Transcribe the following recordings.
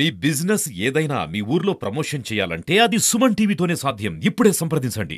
మీ business ఏదైనా మీ ఊర్లో promotion చేయాలంటే అది సుమన్ టీవీతోనే సాధ్యం ఇప్పుడే సంప్రదించండి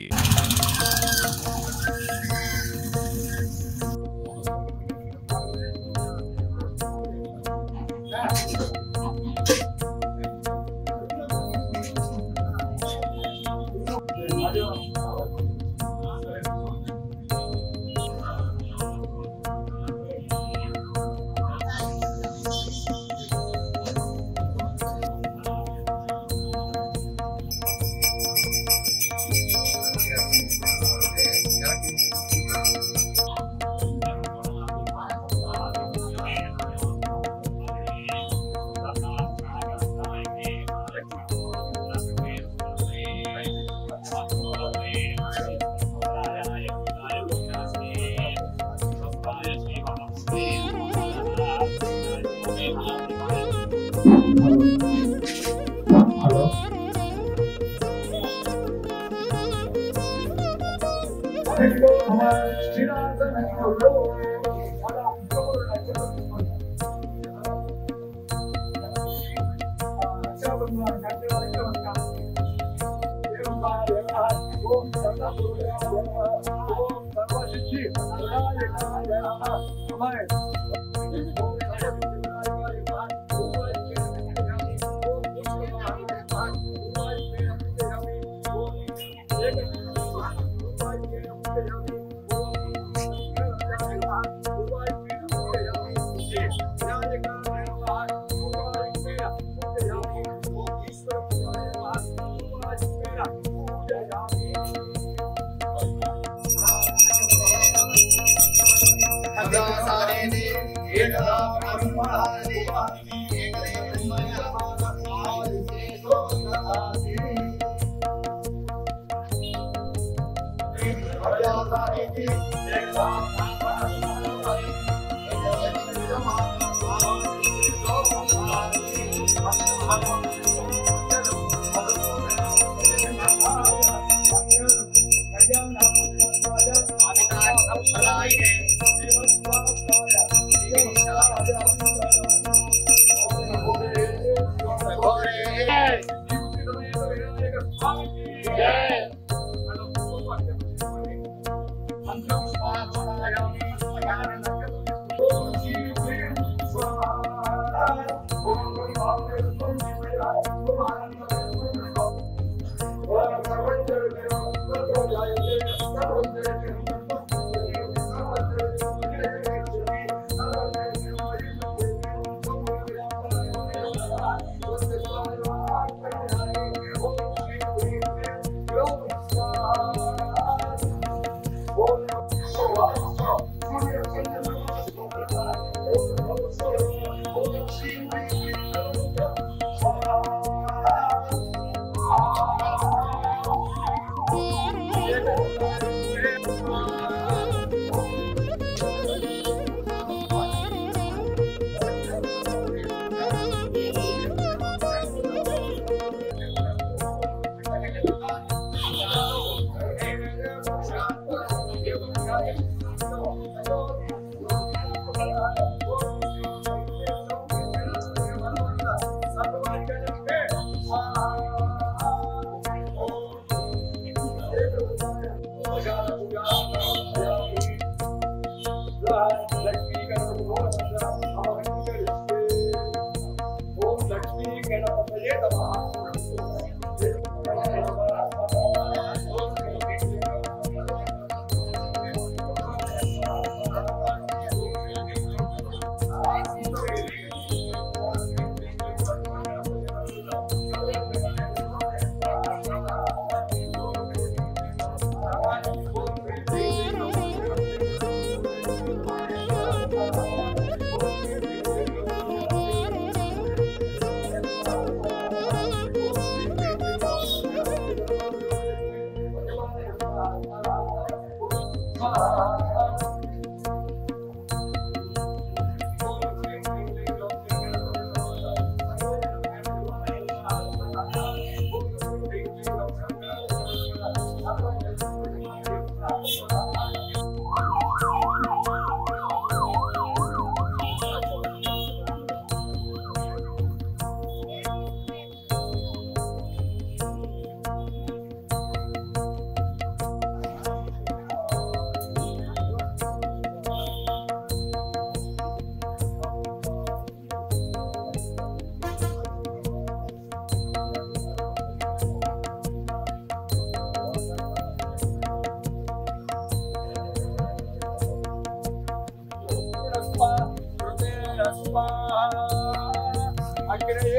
Thank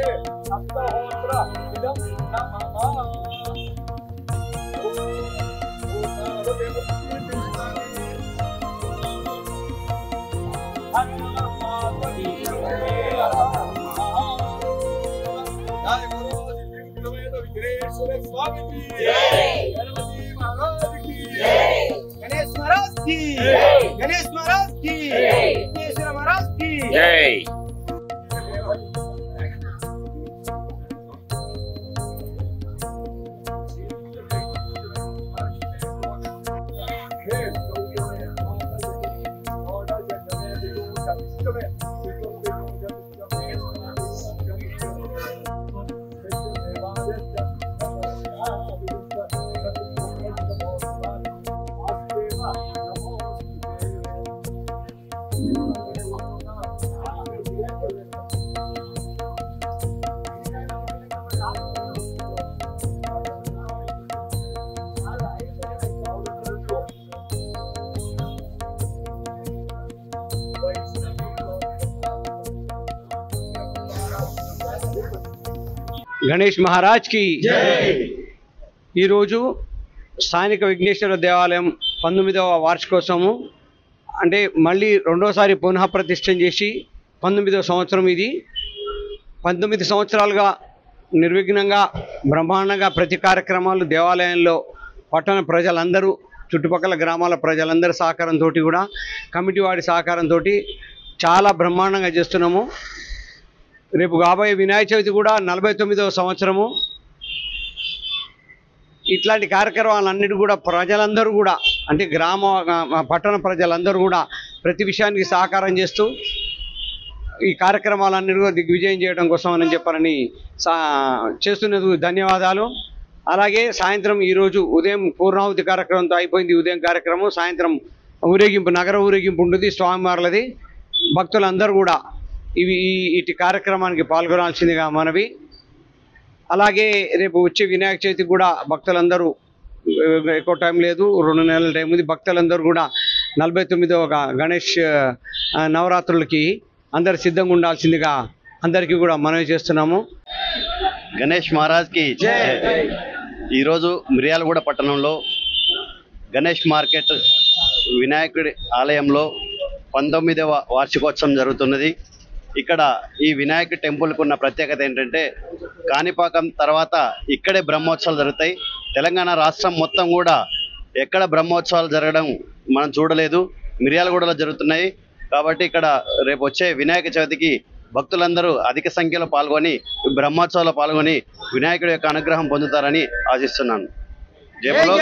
సప్తహోత్ర ఇదం నమః गणेश महाराज की गणेश महाराज की विघ्नेश्वर महाराज की जय గణేష్ మహారాజ్ కి ఈరోజు స్థానిక విఘ్నేశ్వర దేవాలయం పంతొమ్మిదవ వార్షికోత్సవము అంటే మళ్ళీ రెండోసారి పునః ప్రతిష్టం చేసి పంతొమ్మిదవ సంవత్సరం ఇది పంతొమ్మిది సంవత్సరాలుగా నిర్విఘ్నంగా బ్రహ్మాండంగా ప్రతి కార్యక్రమాలు దేవాలయంలో పట్టణ ప్రజలందరూ చుట్టుపక్కల గ్రామాల ప్రజలందరి సహకారంతో కూడా కమిటీ వాడి సహకారంతో చాలా బ్రహ్మాండంగా చేస్తున్నాము రేపు కాబోయే వినాయక చవితి కూడా నలభై తొమ్మిదవ సంవత్సరము ఇట్లాంటి కార్యక్రమాలన్నిటి కూడా ప్రజలందరూ కూడా అంటే గ్రామ ఆ, పట్టణ ప్రజలందరూ కూడా ప్రతి విషయానికి సహకారం చేస్తూ ఈ కార్యక్రమాలన్నిటి కూడా దిగ్విజయం చేయడం కోసం అని చెప్పారని సా చేస్తున్నందుకు ధన్యవాదాలు అలాగే సాయంత్రం ఈరోజు ఉదయం పూర్ణాహుతి కార్యక్రమంతో అయిపోయింది ఉదయం కార్యక్రమం సాయంత్రం ఊరేగింపు నగర ఊరేగింపు ఉంటుంది స్వామివార్లది భక్తులందరూ కూడా ఇవి ఈ- ఇటు కార్యక్రమానికి పాల్గొనాల్సిందిగా మనవి అలాగే రేపు వచ్చే వినాయక చవితి కూడా భక్తులందరూ ఆ, ఎక్కువ టైం లేదు రెండు నెలల టైం ఉంది భక్తులందరూ కూడా నలభై తొమ్మిదవ గ- గణేష్ ఆ, నవరాత్రులకి అందరు సిద్ధంగా ఉండాల్సిందిగా అందరికీ కూడా మనవి చేస్తున్నాము గణేష్ మహారాజ్కి ఈరోజు మిర్యాలగూడ పట్టణంలో గణేష్ మార్కెట్ వినాయకుడి ఆలయంలో పంతొమ్మిదవ వార్షికోత్సవం జరుగుతున్నది ఇక్కడ ఈ వినాయక టెంపుల్కు ఉన్న ప్రత్యేకత ఏంటంటే కాణిపాకం తర్వాత ఇక్కడే బ్రహ్మోత్సవాలు జరుగుతాయి తెలంగాణ రాష్ట్రం మొత్తం కూడా ఎక్కడ బ్రహ్మోత్సవాలు జరగడం మనం చూడలేదు మిర్యాలగూడలో జరుగుతున్నాయి కాబట్టి ఇక్కడ రేపు వచ్చే వినాయక చవితికి భక్తులందరూ అధిక సంఖ్యలో పాల్గొని ఈ బ్రహ్మోత్సవాల్లో పాల్గొని వినాయకుడి యొక్క అనుగ్రహం పొందుతారని ఆశిస్తున్నాను జయబలో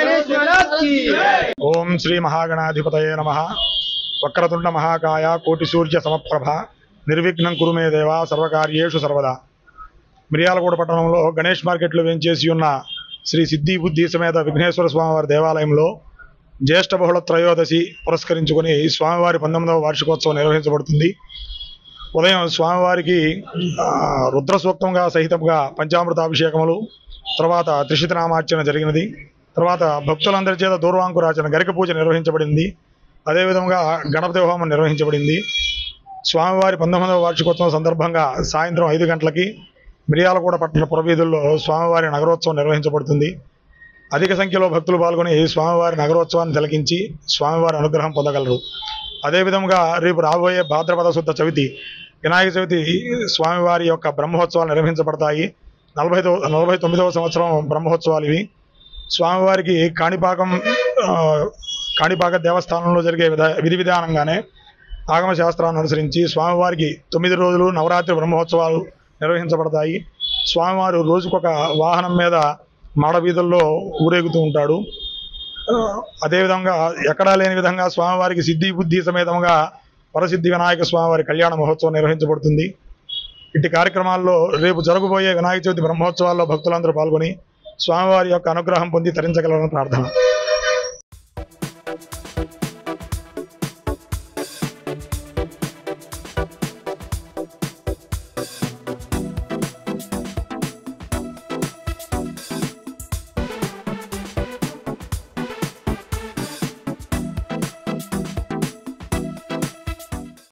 ఓం శ్రీ మహాగణాధిపతయే నమ వక్రతుండ మహాకాయ కోటి సూర్య సమప్రభ నిర్విఘ్నం కురు మే దేవ సర్వకార్యేషు సర్వదా మిర్యాలగూడ పట్టణంలో గణేష్ మార్కెట్లో వేంచేసి ఉన్న శ్రీ సిద్ధి బుద్ధి సమేత విఘ్నేశ్వర స్వామివారి దేవాలయంలో జ్యేష్ఠ బహుళ త్రయోదశి పురస్కరించుకొని స్వామివారి పంతొమ్మిదవ వార్షికోత్సవం నిర్వహించబడుతుంది ఉదయం స్వామివారికి ఆ, రుద్ర సూక్తంగా సహితంగా పంచామృతాభిషేకములు తర్వాత త్రిశితనామార్చన జరిగినది తర్వాత భక్తులందరి చేత దూర్వాంకురాచన గరిక పూజ నిర్వహించబడింది అదేవిధంగా గణపతి హోమం నిర్వహించబడింది స్వామివారి పంతొమ్మిదవ వార్షికోత్సవం సందర్భంగా సాయంత్రం ఐదు గంటలకి మిర్యాలగూడ పట్టణ పురవీధుల్లో స్వామివారి నగరోత్సవం నిర్వహించబడుతుంది అధిక సంఖ్యలో భక్తులు పాల్గొని స్వామివారి నగరోత్సవాన్ని తిలకించి స్వామివారి అనుగ్రహం పొందగలరు అదేవిధంగా రేపు రాబోయే భాద్రపద శుద్ధ చవితి వినాయక చవితి స్వామివారి యొక్క బ్రహ్మోత్సవాలు నిర్వహించబడతాయి నలభై నలభై తొమ్మిదవ సంవత్సరం బ్రహ్మోత్సవాలు ఇవి స్వామివారికి కాణిపాకం ఆ, కాణిపాక దేవస్థానంలో జరిగే విధ విధి విధానంగానే ఆగమ శాస్త్రాన్ని అనుసరించి స్వామివారికి తొమ్మిది రోజులు నవరాత్రి బ్రహ్మోత్సవాలు నిర్వహించబడతాయి స్వామివారు రోజుకొక వాహనం మీద మాడవీధుల్లో ఊరేగుతూ ఉంటాడు ఆ, అదేవిధంగా ఎక్కడా లేని విధంగా స్వామివారికి సిద్ధి బుద్ధి సమేతంగా వరసిద్ధి వినాయక స్వామివారి కళ్యాణ మహోత్సవం నిర్వహించబడుతుంది ఇట్టి కార్యక్రమాల్లో రేపు జరగబోయే వినాయక చవితి బ్రహ్మోత్సవాల్లో భక్తులందరూ పాల్గొని స్వామివారి యొక్క అనుగ్రహం పొంది తరించగలరని ప్రార్థన